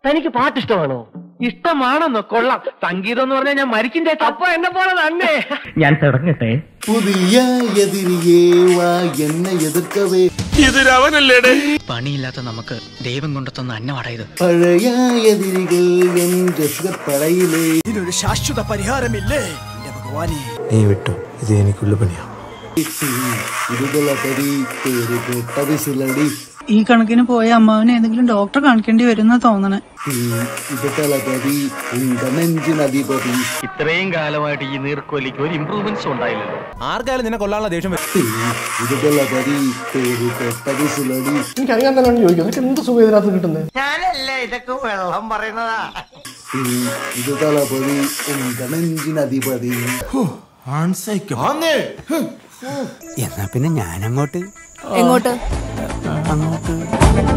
തനിക്ക് പാട്ടിഷ്ടമാണോ ഇഷ്ടമാണെന്നോ കൊള്ളാം സംഗീതം എന്ന് പറഞ്ഞാൽ ഞാൻ മരിക്കും ചേട്ടാ അപ്പൊ എന്നെ പോലെ തന്നെ ഞാൻ തുടങ്ങട്ടെ പുതിയ എതിരിയേ വാ എന്നെ എതിർക്കവേ പണിയില്ലാത്ത നമുക്ക് ദൈവം കൊണ്ടുതന്ന അന്നമാടാ ഇത് പഴയ എതിരികൾ എൻ രസികപ്പടയിലേ ഇതിനൊരു ശാശ്വത പരിഹാരമില്ലേ എന്റെ ഭഗവാനെ നീ വിട്ടു ഇത് എനിക്കുള്ള പണിയാ ഇതുകള പടി പേര് കേട്ട വിസിലടി ഈ കണക്കിന് പോയ അമ്മാവിനെ ഏതെങ്കിലും ഡോക്ടറെ കാണിക്കേണ്ടി വരുന്ന തോന്നണേ ഇതുകള പടി ഉണ്ട നെഞ്ചിനധിപതി ഇത്രയും കാലമായിട്ട് ഈ നീർക്കോലിക്ക് ഒരു ഇമ്പ്രൂവ്മെന്റ്സ് ഉണ്ടായില്ലല്ലോ ആർക്കായാലും നിന്നെ കൊള്ളാനുള്ള ദേഷ്യം വരും. ഇതുകള പടി പേര് കേട്ട വിസിലടി എനിക്കറിയാൻ തന്നെ ചോദിക്കും അതൊക്കെ എന്ത് സുഖം ഇതിനകത്ത് കിട്ടുന്നത് ഇതുകള പടി ഉണ്ട നെഞ്ചിനധിപതി എന്നാ പിന്നെ ഞാനങ്ങോട്ട് എങ്ങോട്ട് അങ്ങോട്ട്